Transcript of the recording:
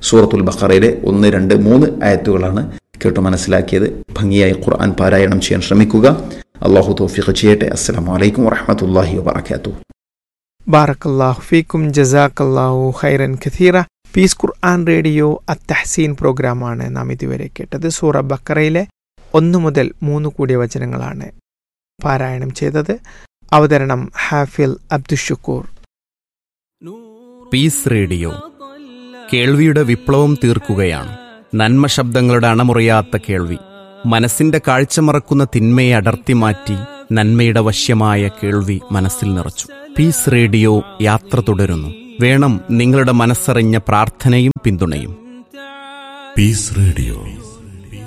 സൂറത്തുൽ ബഖറയിലെ ഒന്ന് രണ്ട് മൂന്ന് ആയത്തുകളാണ് കേട്ടു മനസ്സിലാക്കിയത് ഭംഗിയായി ഖുർആൻ പാരായണം ചെയ്യാൻ ശ്രമിക്കുക അള്ളാഹു തോഫിഖ് ചെയ്യട്ടെ അസ്സലാമു അലൈക്കും വറഹമത്തല്ലാഹി വബർക്കാത്തു ബാറക്കല്ലാഹു ഫീക്കും ജസാക്കല്ലാഹു ഖൈറൻ ഖഥീറ പീസ് ഖുർആൻ റേഡിയോ അത്തഹസീൻ പ്രോഗ്രാമാണ് നാം ഇതുവരെ കേട്ടത് സൂറ ബക്കറയിലെ ഒന്ന് മുതൽ മൂന്ന് കൂടിയ വചനങ്ങളാണ് പാരായണം ചെയ്തത് അവതരണം ഹാഫിൽ അബ്ദുഷുക്കൂർ പീസ് റേഡിയോ കേൾവിയുടെ വിപ്ലവം തീർക്കുകയാണ് നന്മ ശബ്ദങ്ങളുടെ അണമുറിയാത്ത കേൾവി മനസ്സിന്റെ കാഴ്ച മറക്കുന്ന തിന്മയെ അടർത്തി മാറ്റി നന്മയുടെ വശ്യമായ കേൾവി മനസ്സിൽ നിറച്ചു പീസ് റേഡിയോ യാത്ര തുടരുന്നു വേണം നിങ്ങളുടെ മനസ്സറിഞ്ഞ പ്രാർത്ഥനയും പിന്തുണയും Peace Radio.